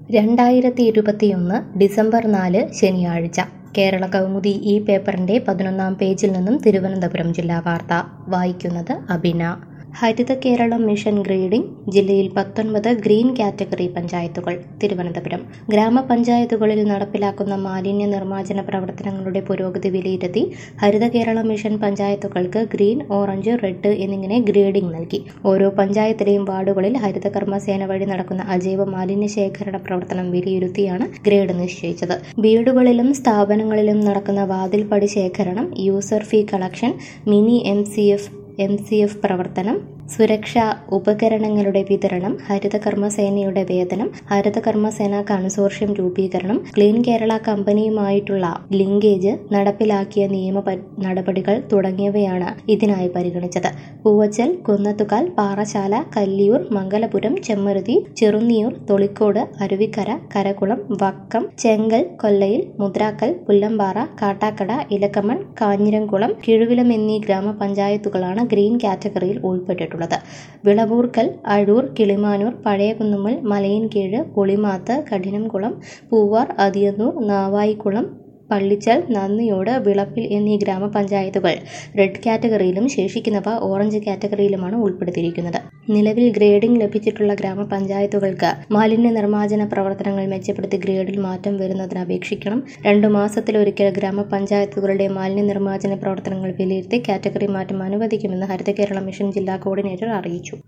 രണ്ടായിരത്തി ഇരുപത്തിയൊന്ന് ഡിസംബർ നാല് ശനിയാഴ്ച കേരള കൗമുദി ഈ പേപ്പറിന്റെ പതിനൊന്നാം പേജിൽ നിന്നും തിരുവനന്തപുരം ജില്ലാ വാർത്ത വായിക്കുന്നത് അബിന ഹരിത കേരളം മിഷൻ ഗ്രേഡിംഗ് ജില്ലയിൽ പത്തൊൻപത് ഗ്രീൻ കാറ്റഗറി പഞ്ചായത്തുകൾ തിരുവനന്തപുരം ഗ്രാമപഞ്ചായത്തുകളിൽ നടപ്പിലാക്കുന്ന മാലിന്യ നിർമ്മാർജ്ജന പ്രവർത്തനങ്ങളുടെ പുരോഗതി വിലയിരുത്തി ഹരിത കേരളം മിഷൻ പഞ്ചായത്തുകൾക്ക് ഗ്രീൻ ഓറഞ്ച് റെഡ് എന്നിങ്ങനെ ഗ്രേഡിംഗ് നൽകി ഓരോ പഞ്ചായത്തിലെയും വാർഡുകളിൽ ഹരിത കർമ്മസേന വഴി നടക്കുന്ന അജൈവ മാലിന്യ ശേഖരണ പ്രവർത്തനം വിലയിരുത്തിയാണ് ഗ്രേഡ് നിശ്ചയിച്ചത് വീടുകളിലും സ്ഥാപനങ്ങളിലും നടക്കുന്ന വാതിൽപ്പടി ശേഖരണം user fee collection mini M C F M C F പ്രവർത്തനം സുരക്ഷാ ഉപകരണങ്ങളുടെ വിതരണം ഹരിത കർമ്മസേനയുടെ വേതനം ഹരിത കർമ്മസേന കൺസോർഷ്യം രൂപീകരണം ക്ലീൻ കേരള കമ്പനിയുമായിട്ടുള്ള ലിങ്കേജ് നടപ്പിലാക്കിയ നിയമ നടപടികൾ തുടങ്ങിയവയാണ് ഇതിനായി പരിഗണിച്ചത് പൂവച്ചൽ കുന്നത്തുകാൽ പാറശാല കല്ലിയൂർ മംഗലപുരം ചെമ്മരുതി ചെറുന്നിയൂർ തൊളിക്കോട് അരുവിക്കര കരകുളം വക്കം ചെങ്കൽ കൊല്ലയിൽ മുദ്രാക്കൽ പുല്ലമ്പാറ കാട്ടാക്കട ഇലക്കമൺ കാഞ്ഞിരംകുളം കിഴുവിലം എന്നീ ഗ്രാമപഞ്ചായത്തുകളാണ് ഗ്രീൻ കാറ്റഗറിയിൽ ഉൾപ്പെട്ടിട്ടുള്ളത് വിളവൂർക്കൽ അഴൂർ കിളിമാനൂർ പഴയകുന്നുമ്മൽ മലയിൻകീഴ് പുളിമാത്ത് കഠിനംകുളം പൂവാർ അതിയന്നൂർ നാവായിക്കുളം പള്ളിച്ചൽ നന്ദിയോട് വിളപ്പിൽ എന്നീ ഗ്രാമപഞ്ചായത്തുകൾ റെഡ് കാറ്റഗറിയിലും ശേഷിക്കുന്നവ ഓറഞ്ച് കാറ്റഗറിയിലുമാണ് ഉൾപ്പെടുത്തിയിരിക്കുന്നത് നിലവിൽ ഗ്രേഡിംഗ് ലഭിച്ചിട്ടുള്ള ഗ്രാമപഞ്ചായത്തുകൾക്ക് മാലിന്യ നിർമ്മാർജ്ജന പ്രവർത്തനങ്ങൾ മെച്ചപ്പെടുത്തി ഗ്രേഡിൽ മാറ്റം വരുന്നതിന് അപേക്ഷിക്കണം രണ്ടു മാസത്തിലൊരിക്കൽ ഗ്രാമപഞ്ചായത്തുകളുടെ മാലിന്യ നിർമ്മാർജ്ജന പ്രവർത്തനങ്ങൾ വിലയിരുത്തി കാറ്റഗറി മാറ്റം അനുവദിക്കുമെന്ന് ഹരിത കേരള മിഷൻ ജില്ലാ കോർഡിനേറ്റർ അറിയിച്ചു